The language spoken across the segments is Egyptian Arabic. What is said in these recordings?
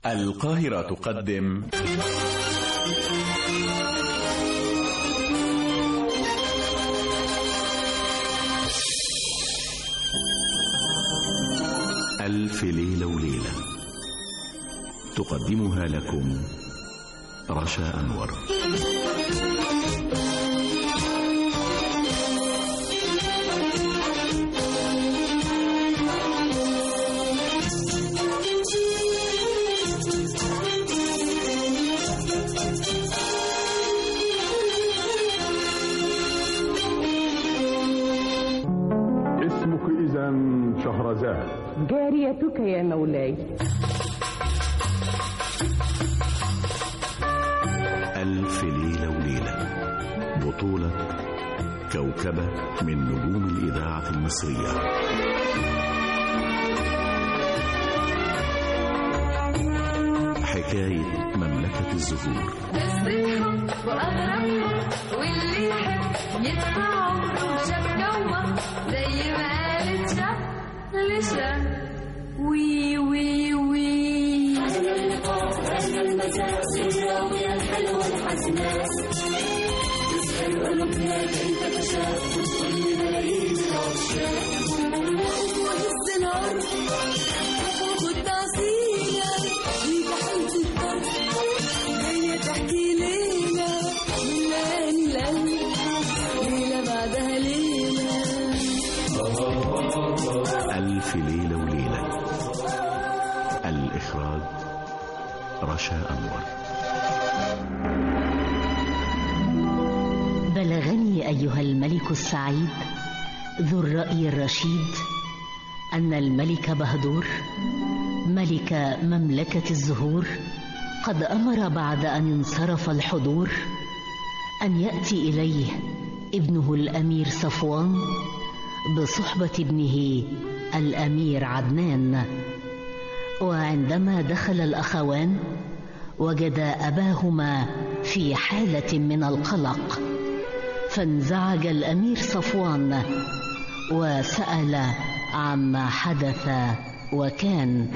القاهرة تقدم ألف ليلة وليلة تقدمها لكم رشا أنور اسمك إذا شهرزاد جاريتك يا مولاي ألف ليلة وليلة بطولة كوكبة من نجوم الإذاعة المصرية حكاية مملكة الزهور قصتهم وأغربهم واللي يحب يدفع عمره شاف جوه زي ما قالت شاف لشاف وي وي وي ألف ليلة وليلة الإخراج رشا أنور بلغني أيها الملك السعيد ذو الرأي الرشيد أن الملك بهدور ملك مملكة الزهور قد أمر بعد أن انصرف الحضور أن يأتي إليه ابنه الأمير صفوان بصحبة ابنه الأمير عدنان وعندما دخل الأخوان وجد أباهما في حالة من القلق فانزعج الأمير صفوان وسأل عما حدث وكان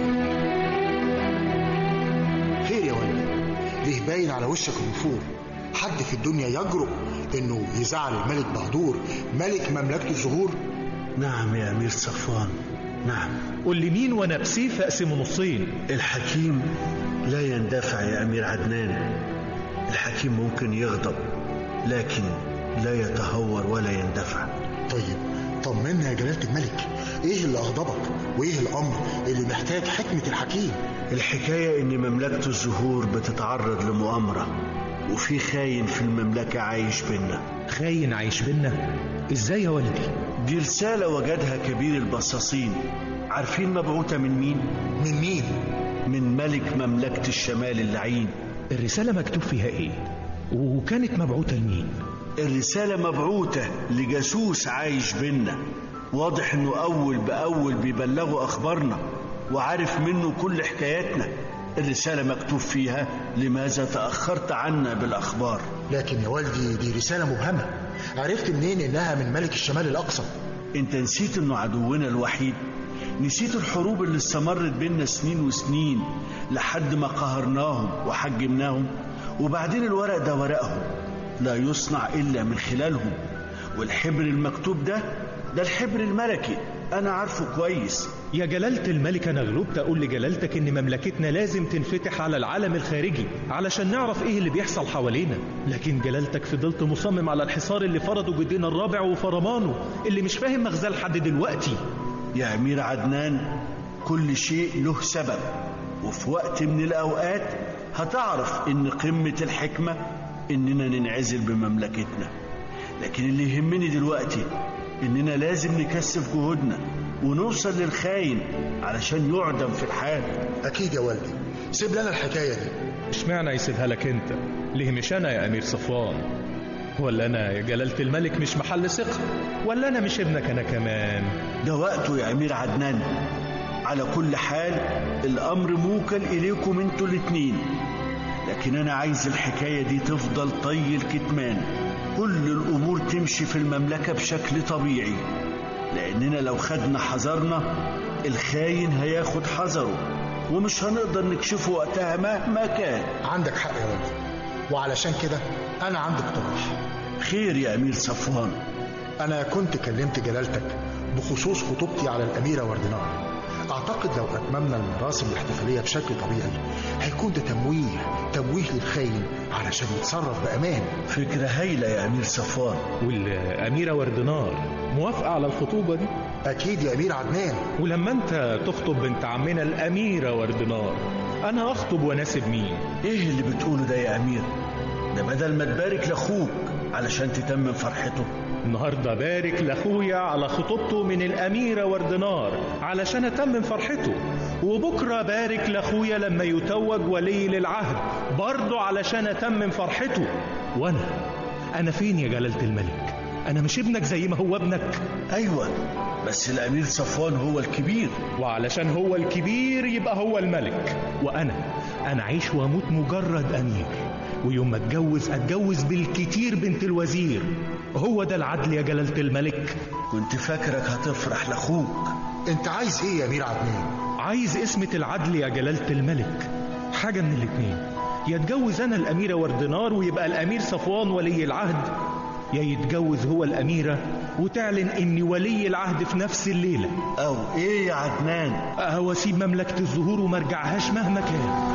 خير يا ولد ليه باين على وشك النفور حد في الدنيا يجرؤ انه يزعل الملك بهدور ملك مملكة الزهور نعم يا أمير صفوان نعم قول لي مين وانا بسيف اقسمه نصين الحكيم لا يندفع يا أمير عدنان الحكيم ممكن يغضب لكن لا يتهور ولا يندفع طيب طمنا يا جلالة الملك ايه اللي اغضبك وايه الامر اللي محتاج حكمة الحكيم الحكاية إن مملكة الزهور بتتعرض لمؤامرة وفي خاين في المملكة عايش بينا خاين عايش بينا ازاي يا ولدي دي رسالة وجدها كبير البصاصين عارفين مبعوثة من مين؟ من مين من ملك مملكة الشمال اللعين الرسالة مكتوب فيها ايه وكانت مبعوثة لمين الرسالة مبعوثة لجاسوس عايش بينا واضح انه اول باول بيبلغوا اخبارنا وعارف منه كل حكاياتنا الرسالة مكتوب فيها لماذا تأخرت عنا بالأخبار لكن يا والدي دي رسالة مبهمة عرفت منين انها من ملك الشمال الاقصى انت نسيت انه عدونا الوحيد نسيت الحروب اللي استمرت بينا سنين وسنين لحد ما قهرناهم وحجمناهم وبعدين الورق ده ورقهم لا يصنع إلا من خلالهم والحبر المكتوب ده ده الحبر الملكي أنا عارفه كويس يا جلالة الملك أنا غلبت أقول لجلالتك إن مملكتنا لازم تنفتح على العالم الخارجي علشان نعرف إيه اللي بيحصل حوالينا لكن جلالتك فضلت مصمم على الحصار اللي فرضه جدنا الرابع وفرمانه اللي مش فاهم مغزاه لحد دلوقتي يا أمير عدنان كل شيء له سبب وفي وقت من الأوقات هتعرف إن قمة الحكمة إننا ننعزل بمملكتنا لكن اللي يهمني دلوقتي إننا لازم نكثف جهودنا ونوصل للخاين علشان يعدم في الحال اكيد يا والدي سيب لنا الحكاية دي اشمعنى يسيبها لك انت ليه مش انا يا امير صفوان ولا انا يا جلالة الملك مش محل ثقة ولا انا مش ابنك انا كمان ده وقته يا أمير عدنان على كل حال الأمر موكل إليكم انتوا الاتنين لكن أنا عايز الحكاية دي تفضل طي الكتمان كل الأمور تمشي في المملكة بشكل طبيعي لأننا لو خدنا حذرنا الخاين هياخد حذره ومش هنقدر نكشفه وقتها مهما كان عندك حق يا والدي وعلشان كده انا عندي اقتراح خير يا أمير صفوان انا كنت كلمت جلالتك بخصوص خطوبتي على الاميره وردنار اعتقد لو اتممنا المراسم الاحتفاليه بشكل طبيعي هيكون ده تمويه تمويه للخاين علشان يتصرف بامان فكرة هايلة يا أمير صفوان والأميرة وردنار موافقة على الخطوبة دي اكيد يا امير عدنان ولما انت تخطب بنت عمنا الأميرة وردنار أنا أخطب وأناسب مين إيه اللي بتقوله ده يا أمير ده بدل ما تبارك لأخوك علشان تتمم فرحته النهاردة بارك لأخويا على خطوبته من الأميرة وردنار علشان أتمم فرحته وبكرة بارك لأخويا لما يتوج ولي للعهد برضه علشان أتمم فرحته وأنا أنا فين يا جلالة الملك أنا مش ابنك زي ما هو ابنك أيوة بس الأمير صفوان هو الكبير وعلشان هو الكبير يبقى هو الملك وأنا أنا أعيش وأموت مجرد أمير ويوم ما اتجوز اتجوز بالكتير بنت الوزير هو ده العدل يا جلالة الملك كنت فاكرك هتفرح لأخوك انت عايز ايه يا امير عدنان عايز اسمة العدل يا جلالة الملك حاجة من الاتنين يا اتجوز أنا الأميرة وردنار ويبقى الأمير صفوان ولي العهد يا يتجوز هو الأميرة وتعلن إني ولي العهد في نفس الليلة أو إيه يا عدنان أو أسيب مملكة الزهور ومرجعهاش مهما كان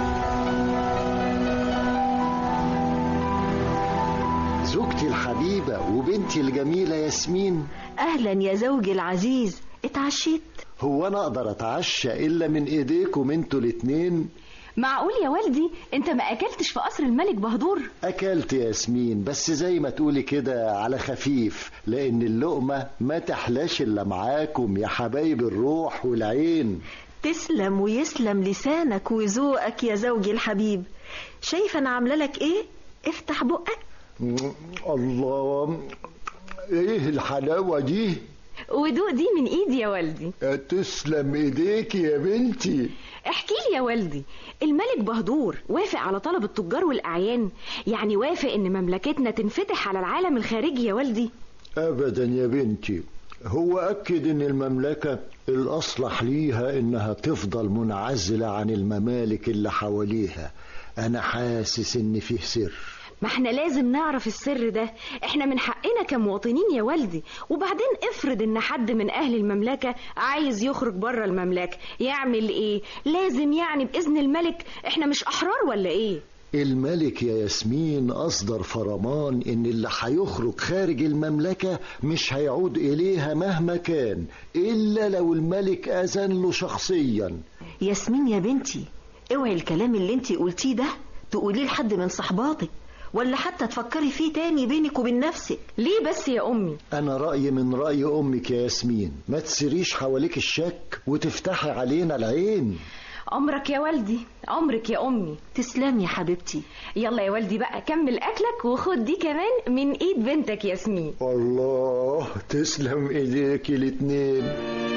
زوجتي الحبيبة وبنتي الجميلة ياسمين أهلا يا زوجي العزيز اتعشيت هو أنا أقدر أتعشى إلا من إيديكم انتوا الاتنين معقول يا والدي انت ما اكلتش في قصر الملك بهدور أكلت ياسمين بس زي ما تقولي كده على خفيف لأن اللقمة ما تحلاش إلا معاكم يا حبايب الروح والعين تسلم ويسلم لسانك وذوقك يا زوجي الحبيب شايف أنا عاملة لك إيه افتح بقك الله إيه الحلاوة دي ودوق دي من ايدي يا والدي تسلم إيديك يا بنتي احكي لي يا والدي الملك بهدور وافق على طلب التجار والأعيان يعني وافق ان مملكتنا تنفتح على العالم الخارجي يا والدي أبدا يا بنتي هو أكد إن المملكة الأصلح ليها إنها تفضل منعزلة عن الممالك اللي حواليها أنا حاسس إن فيه سر ما احنا لازم نعرف السر ده احنا من حقنا كمواطنين يا والدي وبعدين افرض ان حد من اهل المملكة عايز يخرج بره المملكة يعمل ايه لازم يعني باذن الملك احنا مش احرار ولا ايه الملك يا ياسمين أصدر فرمان إن اللي هيخرج خارج المملكة مش هيعود إليها مهما كان إلا لو الملك أذن له شخصيا ياسمين يا بنتي اوعي الكلام اللي انتي قلتيه ده تقوليه لحد من صحباتك ولا حتى تفكري فيه تاني بينك وبين نفسك ليه بس يا امي أنا رأيي من رأي أمك يا ياسمين ما تسيريش حواليك الشك وتفتحي علينا العين عمرك يا والدي عمرك يا امي تسلمي يا حبيبتي يلا يا والدي بقى كمل اكلك وخد دي كمان من ايد بنتك ياسمين الله تسلم ايديك الاتنين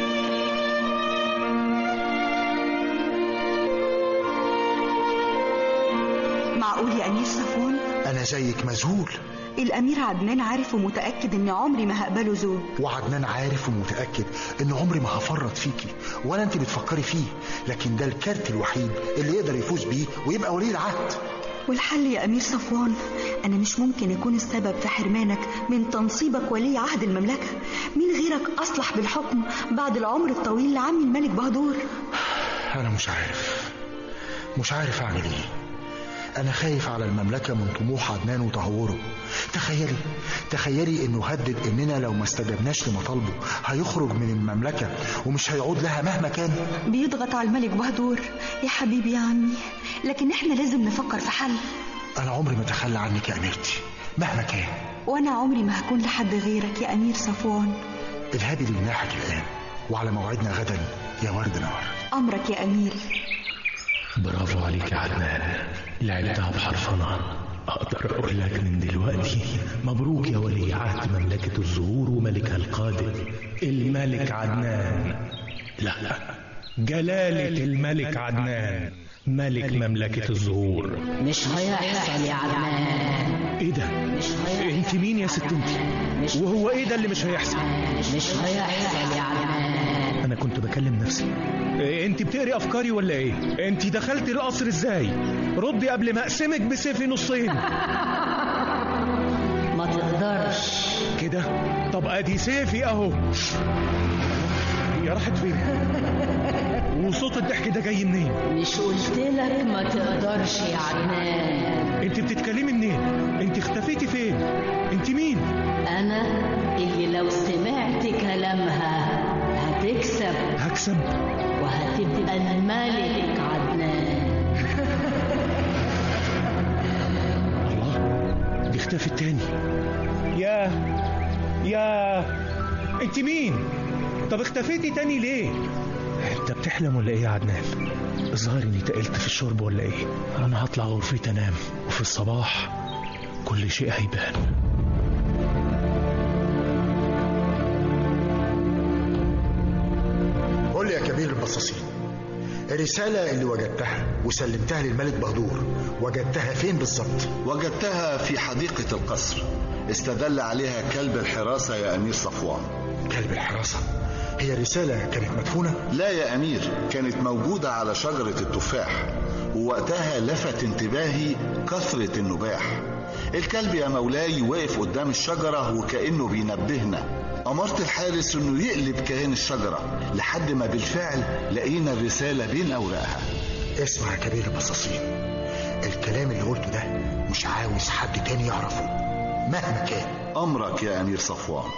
معقول يا أمير صفوان انا زيك مذهول الأمير عدنان عارف ومتأكد إن عمري ما هقبله زوج وعدنان عارف ومتأكد إن عمري ما هفرط فيكي ولا أنت بتفكري فيه لكن ده الكارت الوحيد اللي يقدر يفوز بيه ويبقى ولي العهد والحل يا أمير صفوان أنا مش ممكن أكون السبب في حرمانك من تنصيبك ولي عهد المملكة مين غيرك أصلح بالحكم بعد العمر الطويل لعمي الملك بهدور أنا مش عارف مش عارف أعمل إيه أنا خايف على المملكة من طموح عدنان وتهوره تخيلي تخيلي إنه هدد إننا لو ما استجبناش لمطالبه هيخرج من المملكة ومش هيعود لها مهما كان بيضغط على الملك بهدور يا حبيبي يا عمي لكن إحنا لازم نفكر في حل أنا عمري ما أتخلى عنك يا أميرتي مهما كان وأنا عمري ما هكون لحد غيرك يا أمير صفوان اذهبي لجناحك الآن وعلى موعدنا غدا يا ورد نار أمرك يا أمير برافو عليك يا عدنان لعبتها بحرفنة أقدر أقول لك من دلوقتي مبروك يا ولي عهد مملكة الزهور وملكها القادم الملك عدنان لا جلالة الملك عدنان ملك مملكة الزهور مش هيحصل يا عدنان ايه ده مش هيحصل انت مين يا ست انت وهو ايه ده اللي مش هيحصل مش هيحصل يا عدنان انا كنت بكلم نفسي إيه انت بتقري افكاري ولا ايه انت دخلت القصر ازاي ردي قبل ما اقسمك بسيفي نصين ما تقدرش كده طب ادي سيفي اهو هي راحت فين وصوت الضحك ده جاي منين مش قلت لك ما تقدرش يا عدنان انت بتتكلمي منين انت اختفيتي فين انت مين انا اللي لو سمعت كلامها هتكسب هكسب وهتبقى الملك عدنان الله دي اختفت تاني يا يا انت مين طب اختفيتي تاني ليه انت بتحلم ولا ايه يا عدنان الظاهر اني تقلت في الشرب ولا ايه انا هطلع غرفتي انام وفي الصباح كل شيء هيبان قول لي يا كبير البصاصين الرسالة اللي وجدتها وسلمتها للملك بهدور وجدتها فين بالظبط؟ وجدتها في حديقة القصر استدل عليها كلب الحراسة يا أمير صفوان كلب الحراسة هي الرسالة كانت مدفونة؟ لا يا أمير كانت موجودة على شجرة التفاح ووقتها لفت انتباهي كثرة النباح الكلب يا مولاي واقف قدام الشجرة وكأنه بينبهنا أمرت الحارس إنه يقلب كيان الشجرة لحد ما بالفعل لقينا الرسالة بين أوراقها اسمع يا كبير البصاصين الكلام اللي قلته ده مش عاوز حد تاني يعرفه مهما كان أمرك يا أمير صفوان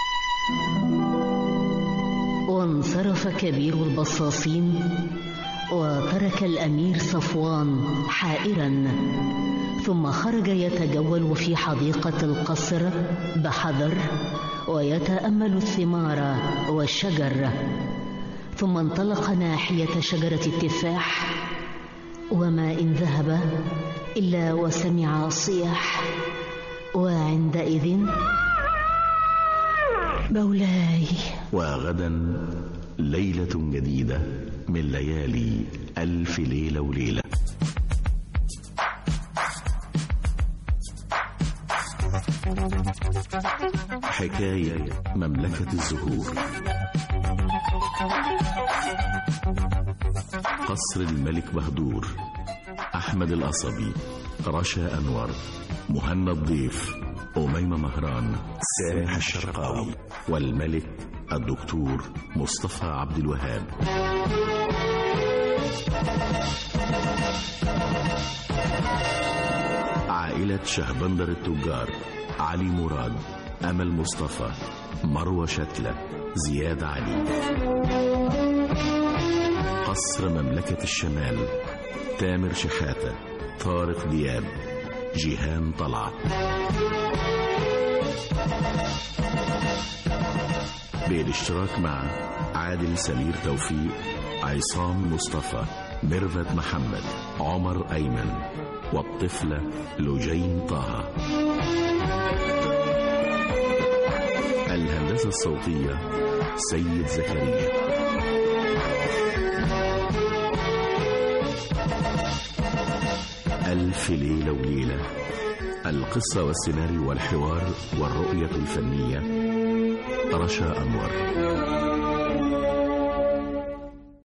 وانصرف كبير البصاصين وترك الامير صفوان حائرا ثم خرج يتجول في حديقه القصر بحذر ويتامل الثمار والشجر ثم انطلق ناحيه شجره التفاح وما ان ذهب الا وسمع صياح وعندئذ مولاي وغدا ليلة جديدة من ليالي ألف ليلة وليلة حكاية مملكة الزهور قصر الملك بهدور أحمد القصبي رشا أنور مهنا الضيف أميمة مهران سامح الشرقاوي والملك الدكتور مصطفى عبد الوهاب عائلة شهبندر التجار علي مراد أمل مصطفى مروة شتلة زياد علي قصر مملكة الشمال تامر شحاتة طارق دياب جيهان طلعت بالاشتراك مع عادل سمير توفيق عصام مصطفى ميرفت محمد عمر أيمن والطفلة لجين طه الهندسة الصوتية سيد زكريا ألف ليلة وليلة القصة والسيناريو والحوار والرؤية الفنية رشا أنور